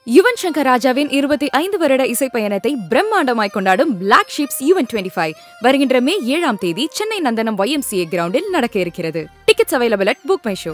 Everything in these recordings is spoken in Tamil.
யுவன் சங்கர் ராஜாவின் இருபத்தி ஐந்து வருட இசை பயணத்தை பிரம்மாண்டமாய் கொண்டாடும் black sheeps Yuvan twenty five வருகின்ற மே ஏழாம் தேதி சென்னை நந்தனம் YMCA கிரவுண்டில் நடக்க இருக்கிறது tickets available at book my show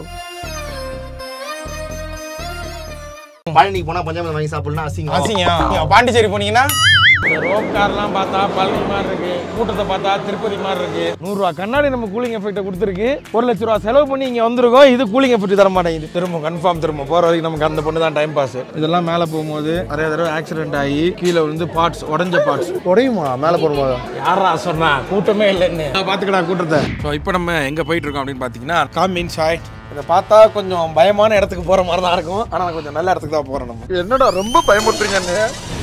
பழனிக்கு போனா பஞ்சாமிரம் வாங்கி சாப்பிடலாம் அசிங்கம் அசிங்கம் நீங்க பாண்டிச்சேரி போனீங்கன்னா இந்த ரோப் கார்லாம் பார்த்தா பழனி மாதிரி இருக்கு கூட்டத்தை பார்த்தா திருப்பதி மாதிரி இருக்கு நூறுரூவா கண்ணாடி நம்ம கூலிங் எஃபெக்ட்டை கொடுத்துருக்கு ஒரு லட்ச ரூபா செலவு பண்ணி இங்கே வந்திருக்கோம் இது கூலிங் எஃபெக்ட் தர மாட்டேங்குது திரும்ப கன்ஃபார்ம் திரும்ப போகிற வரைக்கும் நமக்கு அந்த பொண்ணு தான் டைம் பாஸ் இதெல்லாம் மேலே போகும்போது நிறைய தடவை ஆக்சிடென்ட் ஆகி கீழே விழுந்து பார்ட்ஸ் உடஞ்ச பார்ட்ஸ் உடையுமா மேலே போடும்போது யாரா சொன்னா கூட்டமே இல்லைன்னு பார்த்துக்கடா கூட்டத்தை ஸோ இப்போ நம்ம எங்கே போயிட்டு இருக்கோம் அப்படின்னு பார்த்தீங்கன்னா காமின் சாய்ட் இதை பார்த்தா கொஞ்சம் பயமான இடத்துக்கு போகிற மாதிரி தான் இருக்கும் ஆனால் கொஞ்சம் நல்ல இடத்துக்கு தான் போகிறோம் நம்ம என்னடா ரொம்ப பயமுறுத்துறீங்கன்னு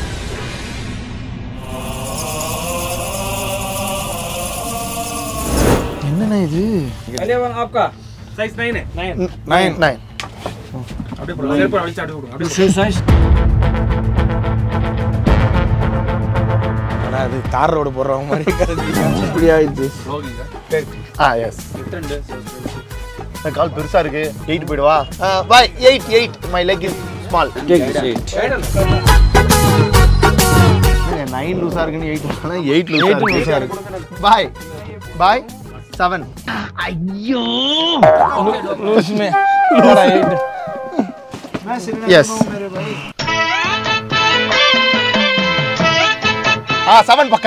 என்னண்ணா இது आपका साइज नाइन है नाइन நைன் நைன் அப்படியே போடுங்க செருப்பு அடிச்சு அப்படியே போடுங்க அப்படியே ஆனா அது தார் ரோடு போடுறவங்க மாதிரி இருக்காது. இப்படி ஆயிடுச்சு ஆ எஸ் கால் பெருசா இருக்கு எயிட் போயிடுவா பாய் eight eight my leg is small nine லூஸா இருக்குன்னு எயிட் எயிட் Eight லூஸா லூசா இருக்கு பாய் பாய் செவன் லூசுமே என்னடா eight? எஸ் ஆ செவன் பக்கா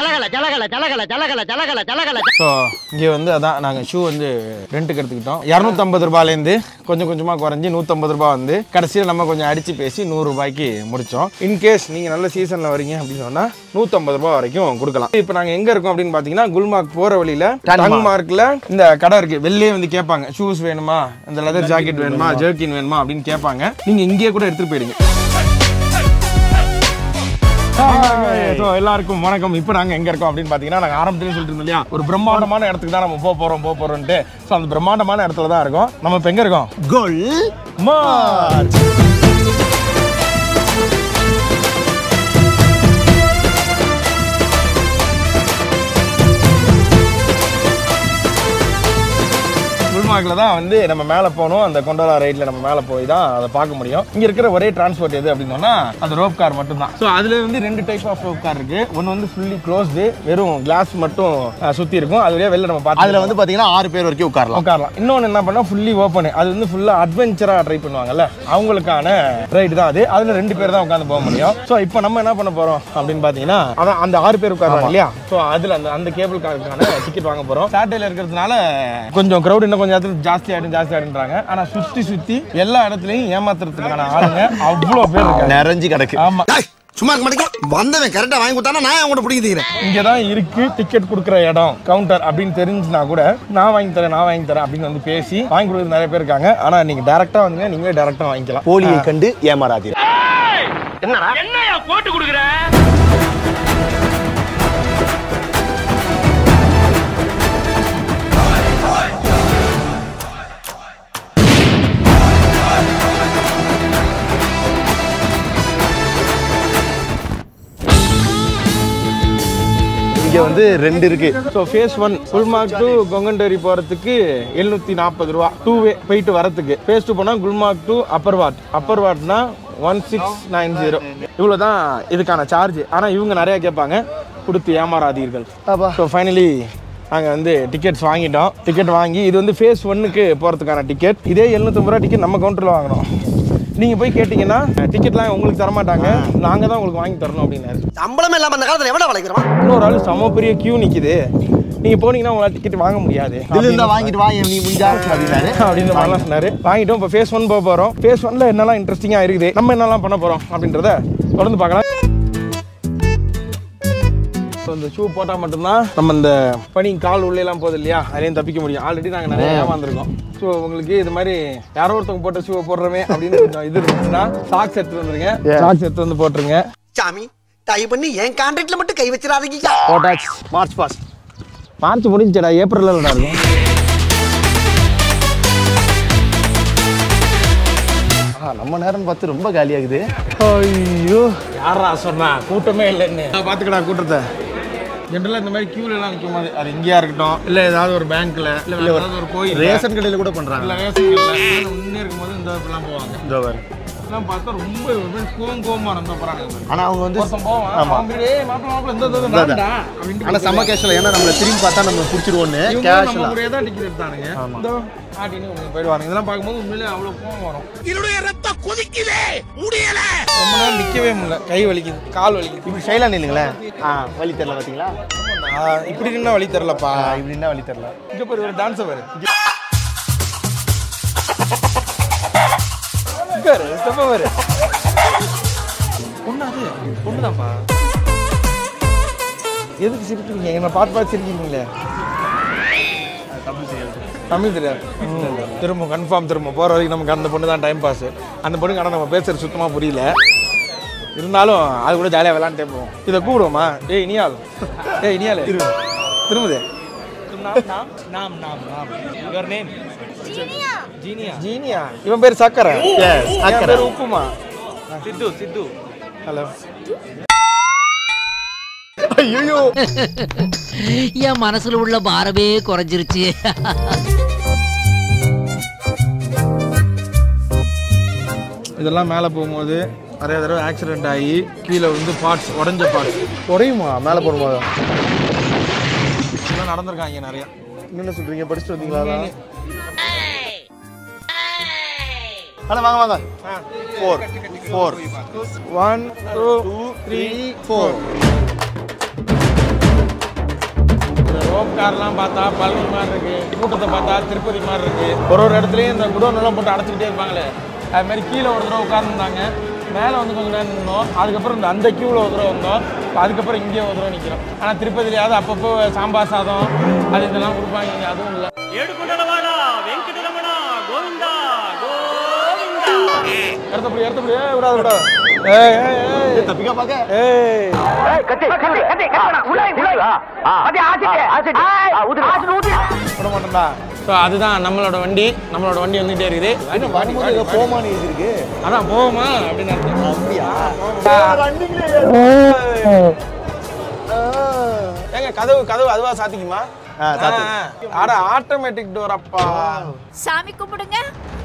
ஸோ இங்கே வந்து அதான் நாங்கள் ஷூ வந்து ரெண்ட்டுக்கு எடுத்துக்கிட்டோம் இரநூத்தம்பது ரூபாயிலேருந்து கொஞ்சம் கொஞ்சமாக குறைஞ்சி நூற்றம்பது ரூபாய் வந்து கடைசியில் நம்ம கொஞ்சம் அடித்து பேசி நூறு ரூபாய்க்கு முடித்தோம் இன்கேஸ் நீங்கள் நல்ல சீசனில் வரீங்க அப்படின்னு சொன்னால் நூற்றம்பது ரூபாய் வரைக்கும் கொடுக்கலாம் இப்போ நாங்கள் எங்கே இருக்கோம் அப்படின்னு பார்த்தீங்கன்னா குல்மார்க் போகிற வழியில் டங் மார்க்கில் இந்த கடை இருக்குது வெளியே வந்து கேட்பாங்க ஷூஸ் வேணுமா இந்த லெதர் ஜாக்கெட் வேணுமா ஜெர்கின் வேணுமா அப்படின்னு கேட்பாங்க நீங்கள் இங்கேயே கூட எடுத்துகிட்டு போயிடுங்க ஸோ எல்லாருக்கும் வணக்கம் இப்போ நாங்கள் எங்கே இருக்கோம் அப்படின்னு பார்த்தீங்கன்னா நாங்கள் ஆரம்பத்திலே சொல்லிட்டு இருந்தோம் இல்லையா ஒரு பிரம்மாண்டமான இடத்துக்கு தான் நம்ம போக போகிறோம் போக போகிறோம்ட்டு ஸோ அந்த பிரம்மாண்டமான இடத்துல தான் இருக்கோம் நம்ம இப்போ எங்கே இருக்கோம் கோல் மார்ச் குல்மார்க்கில் தான் வந்து நம்ம மேலே போகணும் அந்த கொண்டோலா ரைட்டில் நம்ம மேலே போய் தான் அதை பார்க்க முடியும் இங்கே இருக்கிற ஒரே டிரான்ஸ்போர்ட் எது அப்படின்னு சொன்னா அந்த ரோப் கார் மட்டும் தான் ஸோ அதில் வந்து ரெண்டு டைப் ஆஃப் ரோப் கார் இருக்கு ஒன்று வந்து ஃபுல்லி க்ளோஸ்டு வெறும் கிளாஸ் மட்டும் அஹ், சுத்தி இருக்கும் அது வழியா வெளில நம்ம பார்த்து அதுல வந்து பாத்தீங்கன்னா ஆறு பேர் வரைக்கும் உட்காரலாம் உட்காரலாம் இன்னொன்று என்ன பண்ணா ஃபுல்லி ஓப்பன் அது வந்து ஃபுல்லாக அட்வென்ச்சராக ட்ரை பண்ணுவாங்கல்ல அவங்களுக்கான ரைடு தான் அது அதில் ரெண்டு பேர் தான் உட்காந்து போக முடியும் ஸோ இப்போ நம்ம என்ன பண்ண போகிறோம் அப்படின்னு பார்த்தீங்கன்னா அதான் அந்த ஆறு பேர் உட்காருவாங்க இல்லையா ஸோ அதில் அந்த அந்த கேபிள் காருக்கான டிக்கெட் வாங்க போகிறோம் சாட்டர்டேல இருக்கிறதுனால கொஞ்சம் க்ரௌட் இன்னும் கொஞ்சம் இடத்துல ஜாஸ்தி ஆகிடும் ஜாஸ்தி ஆகிடுன்றாங்க ஆனால் சுற்றி சுற்றி எல்லா இடத்துலையும் ஏமாத்துறதுக்கான ஆளுங்க அவ்வளோ பேர் இருக்காங்க நிறைஞ்சு கிடக்கு ஆமாம் சும்மா இருக்க மாட்டேங்க வந்தவன் கரெக்டா வாங்கி கொடுத்தானா நான் அவங்கள்ட்ட பிடிக்கிறேன் இங்கே தான் இருக்கு டிக்கெட் கொடுக்குற இடம் கவுண்டர் அப்படின்னு தெரிஞ்சுனா கூட நான் வாங்கி தரேன் நான் வாங்கி தரேன் அப்படின்னு வந்து பேசி வாங்கி கொடுக்குறது நிறைய பேர் இருக்காங்க ஆனால் நீங்கள் டேரெக்டாக வந்து நீங்களே டேரெக்டாக வாங்கிக்கலாம் போலியை கண்டு ஏமாறாதீர் என்னையா போட்டு கொடுக்குற இங்க வந்து ரெண்டு இருக்கு so phase one Gulmarg to Kongdori போகிறதுக்கு எழுநூற்றி நாற்பது ரூபா டூ வே போயிட்டு வரத்துக்கு ஃபேஸ் டூ போனால் குல்மார்க் டு அப்பர் வாட் அப்பர் வாட்னா ஒன் சிக்ஸ் நைன் ஜீரோ இவ்வளோ தான் இதுக்கான சார்ஜ் ஆனால் இவங்க நிறையா கேட்பாங்க கொடுத்து ஏமாறாதீர்கள் அப்பா. ஸோ ஃபைனலி நாங்கள் வந்து டிக்கெட்ஸ் வாங்கிட்டோம் டிக்கெட் வாங்கி இது வந்து ஃபேஸ் ஒன்னுக்கு போகிறதுக்கான டிக்கெட் இதே எழுநூத்தம்பது ரூபா டிக்கெட் நம்ம கவுண்டரில் வாங்கணும் நீங்கள் போய் கேட்டிங்கன்னா டிக்கெட்லாம் உங்களுக்கு தர மாட்டாங்க நாங்கள் தான் உங்களுக்கு வாங்கி தரணும் அப்படின்னாரு சம்பளமே இல்லாம அந்த காலத்துல எவ்வளவு வளைக்கிறோம் இன்னொரு ஆள் செம பெரிய கியூ நிக்குது நீங்க போனீங்கன்னா உங்களால டிக்கெட் வாங்க முடியாது இதுல இருந்தா வாங்கிட்டு வா நீ முடிஞ்சா அப்படின்னாரு அப்படின்னு மாதிரிலாம் சொன்னாரு வாங்கிட்டோம் இப்போ ஃபேஸ் ஒன் போக போறோம் ஃபேஸ் ஒன்ல என்னெல்லாம் இன்ட்ரெஸ்டிங்கா இருக்குது நம்ம என்னெல்லாம் பண்ண போறோம் அப்படின்றத தொடர்ந்து பார்க்கலாம் ஸோ இந்த ஷூ போட்டால் மட்டும்தான் நம்ம இந்த பனி கால் உள்ளேலாம் போகுது இல்லையா அதுலேயும் தப்பிக்க முடியும் ஆல்ரெடி நாங்கள் நிறைய ஏமாந்துருக்கோம் ஸோ உங்களுக்கு இது மாதிரி யாரோ ஒருத்தவங்க போட்ட ஷூவை போடுறோமே அப்படின்னு கொஞ்சம் இது இருந்துச்சுன்னா சாக்ஸ் எடுத்து வந்துருங்க சாக்ஸ் எடுத்து வந்து போட்டுருங்க சாமி தயவு பண்ணி என் கான்ட்ராக்ட்ல மட்டும் கை வச்சிடாதீங்க போட்டாச்சு மார்ச் பாஸ் மார்ச் முடிஞ்சுடா ஏப்ரலில் இருக்கும் நம்ம நேரம் பார்த்து ரொம்ப காலியாகுது ஐயோ யாரா சொன்னா கூட்டமே இல்லைன்னு பாத்துக்கடா கூட்டத்தை ஜென்ரலாக இந்த மாதிரி queueல எல்லாம் நிற்கும் போது அது இங்கேயா இருக்கட்டும் இல்லை ஏதாவது ஒரு பேங்க்ல இல்லை ஏதாவது ஒரு கோயில் ரேஷன் கடையில கூட பண்றாங்க இல்லை ரேஷன் கடையில் முன்னே இருக்கும்போது இந்த இப்படிலாம் போவாங்க இதோ பாரு. எல்லாம் பார்த்தா ரொம்ப கோவம் கோவமா இருந்த போறாங்க ஆனா அவங்க வந்து ஒருத்தன் போவான் ஆமா. அவன் பின்னாடி, "ஏய், மாப்பிள, மாப்பிள, இந்த, இந்த, இந்த, இந்தாடா. நான்டா" அப்படின்ட்டு ஆனா செம்ம கேஷுவல் ஏன்னா நம்மள திரும்பி பார்த்தா நம்ம பிடிச்சிருவோன்னு இவங்க நம்ம கேஷுவலா கூடயே தான் டிக்கெட் எடுத்தானுங்க இதோ, ஆட்டின்னு இவங்க போயிடுவாங்க இதெல்லாம் பார்க்கும்போது உண்மையிலே அவ்வளோ கோவம் வரும் என்னுடைய ரத்தம் கொதிக்குதே முடியல ரொம்ப நேரம் நிற்கவே முடியல கை வலிக்குது கால் வலிக்குது இப்படி ஸ்டைலா நில்லுங்களேன் ஆ வழி தெரியல பாத்தீங்களா நான் இப்படி நின்னா வழி தெரிலப்பா ஆ, இப்படி என்ன வழி தெரியல இங்க பாரு ஒரு டான்ஸ் பாரு இங்க பாரு ஸ்டெப் பாரு பொண்ணு அது பொண்ணுதான்ப்பா எதுக்கு சிரிக்கிறீங்க என்ன பார்த்து பார்த்து சிரிக்கிறீங்களே தமிழ் தெரியாது திரும்ப கன்ஃபார்ம் திரும்ப போகிற வரைக்கும் நமக்கு அந்த பொண்ணு தான் டைம் பாஸ் அந்த பொண்ணுக்கு ஆனால் நம்ம பேசுறது சுத்தமாக புரியல இருந்தாலும் அது கூட ஜாலியாக விளாண்டே போவோம் இதை கூப்பிடுவோமா ஏய் இனியால் ஏய் இனியால் திரும்புதே நாம் நாம் நாம் யுவர் நேம் ஜீனியா ஜீனியா இவன் பேர் சக்கரை Yes, என் சக்கரை. பேர் உப்புமா சித்து சித்து ஹலோ ஐயோ என் மனசுல உள்ள பாரமே குறைஞ்சிருச்சு இதெல்லாம் மேலே போகும்போது நிறைய தடவை ஆக்சிடென்ட் ஆகி கீழே வந்து பார்ட்ஸ் உடஞ்ச பார்ட்ஸ் குறையுமா மேல போகும்போது இதெல்லாம் நடந்திருக்காங்க நிறையா என்ன சொல்றீங்க படிச்சுட்டு வந்தீங்களா அதான்? அண்ணா வாங்க வாங்க four four one two three four rope கார்லாம் பார்த்தா பழனி மாதிரி இருக்கு கூட்டத்தை பார்த்தா திருப்பதி மாதிரி இருக்கு ஒரு ஒரு இடத்துலயும் இந்த குடோன் எல்லாம் போட்டு அடைச்சிக்கிட்டே இருப்பாங்களே அது மாதிரி கீழே ஒரு தடவை உட்காந்துருந்தாங்க மேலே வந்து கொஞ்சம் நேரம் நின்னோம் அதுக்கப்புறம் இந்த அந்த கியூவில் ஒரு தடவை வந்தோம் இப்ப அதுக்கப்புறம் இங்கேயே ஒரு தடவை நிற்கிறோம் ஆனால் திருப்பதிலையாவது அப்பப்போ சாம்பார் சாதம் அது இதெல்லாம் கொடுப்பாங்க இங்கே அதுவும் இல்லை இடத்தப்படி இடத்தப்படி ஏய் விடாது விடாது ஏய் ஏய் ஏய் தப்பிக்கா பாக்க ஏய் விட மாட்டேன்டா ஸோ அதுதான் நம்மளோட வண்டி நம்மளோட வண்டி வந்துகிட்டே இருக்குது வரும்போது ஏதோ போமான்னு எழுதிருக்கு அதான் போவோமா அப்படின்னு அர்த்தம் அப்படியா ஏங்க கதவு கதவு அதுவா சாத்திக்குமா ஆ, சாத்து. ஆ, அட ஆட்டோமேட்டிக் டோர் அப்பா சாமி கும்பிடுங்க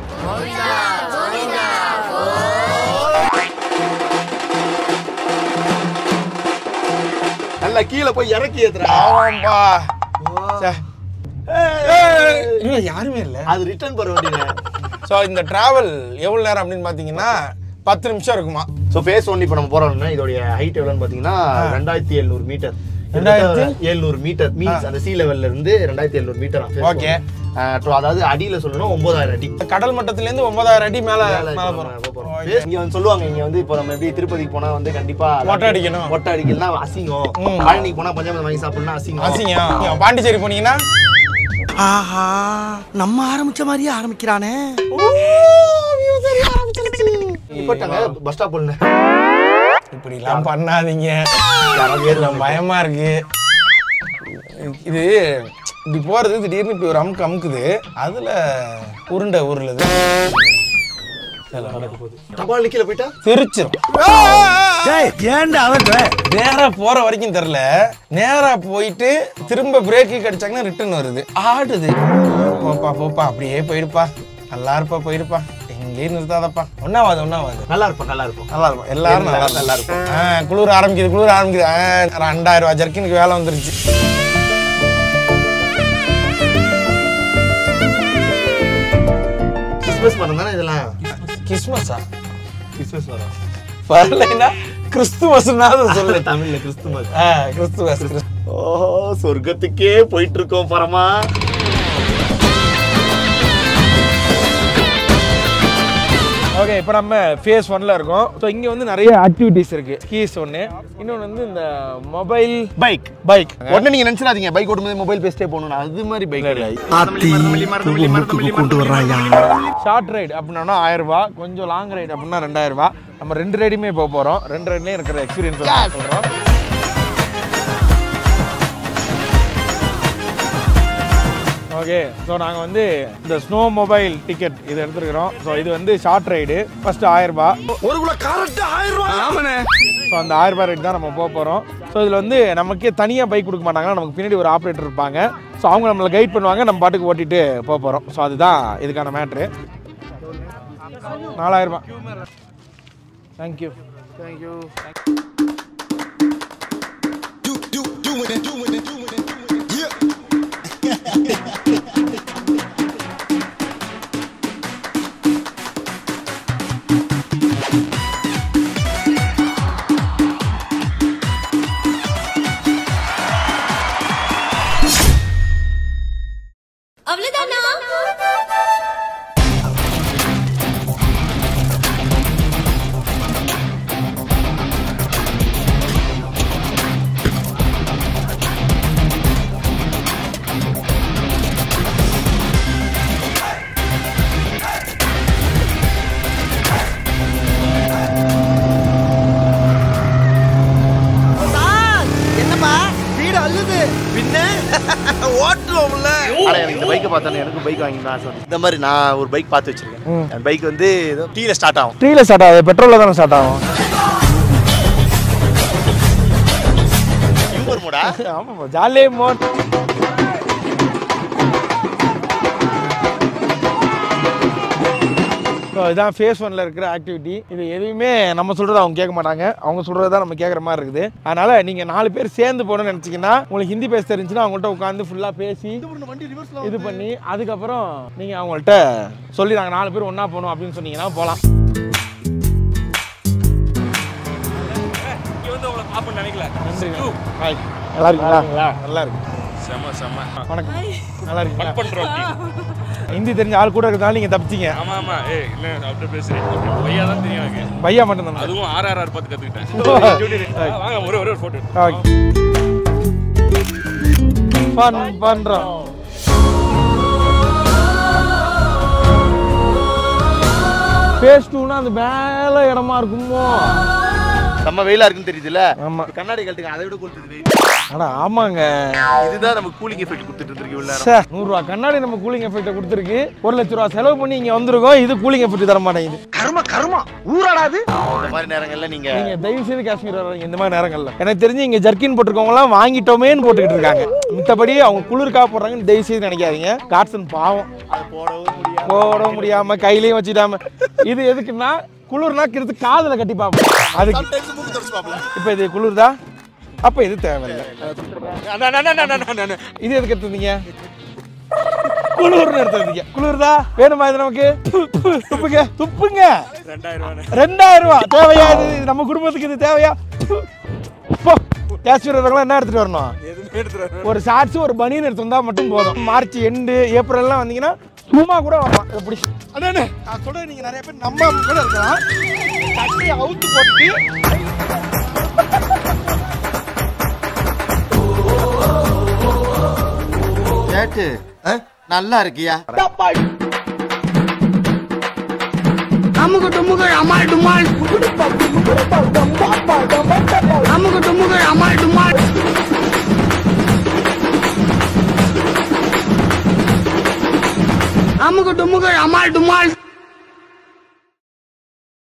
நல்லா கீழே போய் இறக்கி ஏத்துறா ஆமாம்பா ச்சே. ஏய், இல்ல யாருமே இல்லை அது ரிட்டர்ன் பண்ண வேண்டியது ஸோ இந்த டிராவல் எவ்வளோ நேரம் அப்படின்னு பார்த்தீங்கன்னா பத்து நிமிஷம் இருக்குமா ஸோ ஃபேஸ் ஒன் இப்போ நம்ம போறோம்னா இதோடைய ஹைட் எவ்வளோன்னு பார்த்தீங்கன்னா ரெண்டாயிரத்தி எழுநூறு மீட்டர் ரெண்டாயிரத்தி? எழுநூறு மீட்டர் மீன்ஸ் அந்த சி லெவல்ல இருந்து ரெண்டாயிரத்தி எழுநூறு மீட்டர் Okay. அதாவது அடியில சொல்லணும் ஒன்பதாயிரம் அடி கடல் மட்டத்துலேருந்து ஒன்பதாயிரம் அடி மேலே மேல மேலே இப்ப நம்ம போகிறோம் போறோம். இங்க வந்து சொல்லுவாங்க இங்க வந்து இப்போ நம்ம எப்படி திருப்பதிக்கு போனா வந்து கண்டிப்பா மொட்டை அடிக்கணும். மொட்டை அடிக்கலாம் அசிங்கம் ம். பழனிக்கு போனா பஞ்சாமிரம் வாங்கி சாப்பிடலாம் அசிங்கம் அசிங்கம் நீங்க பாண்டிச்சேரி போனீங்கன்னா ஆஹா நம்ம ஆரம்பிச்ச மாதிரியே ஆரம்பிக்கிறானே இப்பட்டாங்க பஸ் ஸ்டாப் ஒண்ணு இப்படிலாம் பண்ணாதீங்க யாராவது ஏறுவாங்க. எனக்கு பயமா இருக்கு இது இப்படி போறது திடீர்னு இப்படி ஒரு அமுக்கு அமுக்குது அதுல உருண்டை உருளுது தபால் நிக்கல போயிட்டா தெரிச்சிரும் ஏன்டா அவன் நேரா போற வரைக்கும் தெரியல நேரா போயிட்டு திரும்ப பிரேக்கு கடிச்சாங்கன்னா ரிட்டர்ன் வருது ஆடுது போப்பா போப்பா அப்படியே போயிடுப்பா நல்லா இருப்பா போயிடுப்பா எங்கேயும் நிறுத்தாதப்பா ஒன்னாவது ஒன்னாவது நல்லா இருப்போம் நல்லா இருக்கும் நல்லா இருக்கும் எல்லாரும் நல்லா நல்லா இருக்கும் ஆ, குளிர் ஆரம்பிக்குது குளிர் ஆரம்பிக்குது ஆ, ரெண்டாயிரம் ரூபாய் ஜர்க்கினுக்கு வேலை வந்துருச்சு கிறிஸ்மஸ் மரம் தானே இதெல்லாம் கிறிஸ்மஸா கிறிஸ்மஸ் மரம் வரலைன்னா கிறிஸ்துமஸ்னாவது சொல்லு தமிழ்ல கிறிஸ்துமஸ் ஆ, கிறிஸ்துமஸ் கிறிஸ்- ஓஹோ சொர்க்கத்துக்கே போயிட்டு இருக்கோம் பரமா ஓகே இப்போ நம்ம ஃபேஸ் ஒன்ல இருக்கோம் ஸோ இங்கே வந்து நிறைய ஆக்டிவிட்டீஸ் இருக்கு ஸ்கீஸ் ஒன்று இன்னொன்று வந்து இந்த மொபைல் பைக் பைக் உடனே நீங்க நினைச்சிடாதீங்க பைக் ஓட்டும்போது மொபைல் பேசிட்டே போகணும் அது மாதிரி பைக் ஆத்தி மூக்குக்கு கொண்டு வர்றாயா ஷார்ட் ரைடு அப்படின்னா ஆயிரம் ரூபாய் கொஞ்சம் லாங் ரைடு அப்படின்னா ரெண்டாயிரம் ரூபாய் நம்ம ரெண்டு ரைடுமே போக போகிறோம் ரெண்டு ரைட்லேயும் இருக்கிற எக்ஸ்பீரியன்ஸ் சொல்கிறோம் ஓகே ஸோ நாங்கள் வந்து இந்த ஸ்னோ மொபைல் டிக்கெட் இது எடுத்துருக்கிறோம் ஸோ இது வந்து ஷார்ட் ரைடு ஃபர்ஸ்ட் ஆயிரம் ரூபாய் ஒரு குள்ள காரட்டு ஆயிரம் ரூபாய் ஆமாண்ணே ஸோ அந்த ஆயிரம் ரூபாய் ரைட் தான் நம்ம போக போகிறோம் ஸோ இதில் வந்து நமக்கே தனியாக பைக் கொடுக்க மாட்டாங்க நமக்கு பின்னாடி ஒரு ஆப்ரேட்டர் இருப்பாங்க ஸோ அவங்க நம்மளை கைட் பண்ணுவாங்க நம்ம பாட்டுக்கு ஓட்டிட்டு போக போகிறோம் ஸோ அதுதான் இதுக்கான மேட்ரு நாலாயிரம் ரூபாய் தேங்க்யூ தேங்க்யூ அவ்வளவுதானா என்னப்பா வீடு அள்ளுது பின்ன ஓட்டுவோம்ல ஆனா எனக்கு இந்த பைக்கை பார்த்தோன்னே எனக்கு பைக் வாங்கி ஆசை வந்து இந்த மாதிரி நான் ஒரு பைக் பார்த்து வச்சிருக்கேன் அந்த பைக் வந்து ஏதோ டீல ஸ்டார்ட் ஆகும் ட்ரீல ஸ்டார்ட் ஆகுது பெட்ரோலில் தானே ஸ்டார்ட் ஆகும் யூபர் மோடா ஆமாம் ஜாலியே மோட் ஸோ இதான் ஃபேஸ் ஒன்ல இருக்கிற ஆக்டிவிட்டி இது எதுவுமே நம்ம சொல்றதை அவங்க கேட்க மாட்டாங்க அவங்க சொல்றது தான் நம்ம கேட்குற மாதிரி இருக்குது அதனால நீங்க நாலு பேர் சேர்ந்து போகணும்னு நினைச்சீங்கன்னா உங்களுக்கு ஹிந்தி பேச தெரிஞ்சுன்னா அவங்கள்ட்ட உட்காந்து ஃபுல்லா பேசி இது பண்ணி அதுக்கப்புறம் நீங்க அவங்கள்ட்ட சொல்லி நாங்கள் நாலு பேர் ஒண்ணா போகணும் அப்படின்னு சொன்னீங்கன்னா போகலாம் இங்க வந்து உங்களை பாப்போம்னு நினைக்கல நன்றி ஹாய் நல்லா இருக்கீங்களா நல்லா இருக்கு செம செம வணக்கம் நல்லா இருக்கீங்களா பண்றோம் ஹிந்தி தெரிஞ்ச ஆள் கூட இருக்கிறதால நீங்க தப்பிச்சீங்க ஆமா ஆமா ஏய் என்ன அப்படியே பேசுறேன் பையா தான் தெரியும் எனக்கு பையா மட்டும் தான் அதுவும் ஆர்ஆர்ஆர் பார்த்து கத்துக்கிட்டேன் ஆ, வாங்க ஒரு ஒரே ஒரு போட்டோ ஃபன் பண்றோம் ஃபேஸ் டூனா அது மேல இடமா இருக்குமோ செம்ம வெயிலா இருக்குன்னு தெரியுதுல்ல ஆமா கண்ணாடி கழட்டுங்க அதை விட கொடுத்தது வெயில் ஆனா ஆமாங்க இதுதான் நம்ம கூலிங் எஃபெக்ட் கொடுத்துட்டு இருக்கு உள்ள சே நூறுரூவா கண்ணாடி நம்ம கூலிங் எஃபெக்ட் கொடுத்துருக்கு ஒரு லட்ச ரூபா செலவு பண்ணி இங்க வந்திருக்கோம் இது கூலிங் எஃபெக்ட் தர மாட்டேங்குது கர்ம கர்மம் ஊராடாது இந்த மாதிரி நேரங்கள்ல நீங்க நீங்க தயவு செய்து காஷ்மீர் வர்றீங்க இந்த மாதிரி நேரங்கள்ல எனக்கு தெரிஞ்சு இங்க ஜர்க்கின் போட்டிருக்கவங்க எல்லாம் வாங்கிட்டோமேன்னு போட்டுக்கிட்டு இருக்காங்க மித்தபடி அவங்க குளிர்க்கா போடுறாங்கன்னு தயவு செய்து நினைக்காதீங்க காட்சன் பாவம் அதை போடவும் முடியாது போட முடியாம கையிலயும் வச்சுட்டாம இது எதுக்குன்னா குளிர்னா கிருத்து காதுல கட்டி பார்ப்போம் அதுக்கு இப்போ இது குளிர்தா அப்ப இது தேவையில்லை இது எதுக்கு எடுத்துருந்தீங்க குளிர்னு எடுத்துருந்தீங்க குளிர்தா வேணுமா இது நமக்கு துப்புங்க துப்புங்க ரெண்டாயிரம் ரூபாய் தேவையா இது இது நம்ம குடும்பத்துக்கு இது தேவையா போ காஷ்மீர் வரவங்களாம் என்ன எடுத்துட்டு வரணும் ஒரு ஷார்ட்ஸ் ஒரு பனியன் எடுத்து வந்தா மட்டும் போதும் மார்ச் எண்டு ஏப்ரல்லாம் வந்தீங்கன்னா சும்மா கூட வரலாம் இதை பிடிச்சி அண்ணே நான் சொல்றது நீங்க நிறைய பேர் நம்ப கூட இருக்கலாம் தட்டி அவுத்து போட்டுட்டு கேட்டு நல்லா இருக்கியா அமுகு டுமுகு அமால் டுமால் அமுகு டுமுகு அமால் டுமால் அமுகு டுமுகு அமால் டுமால்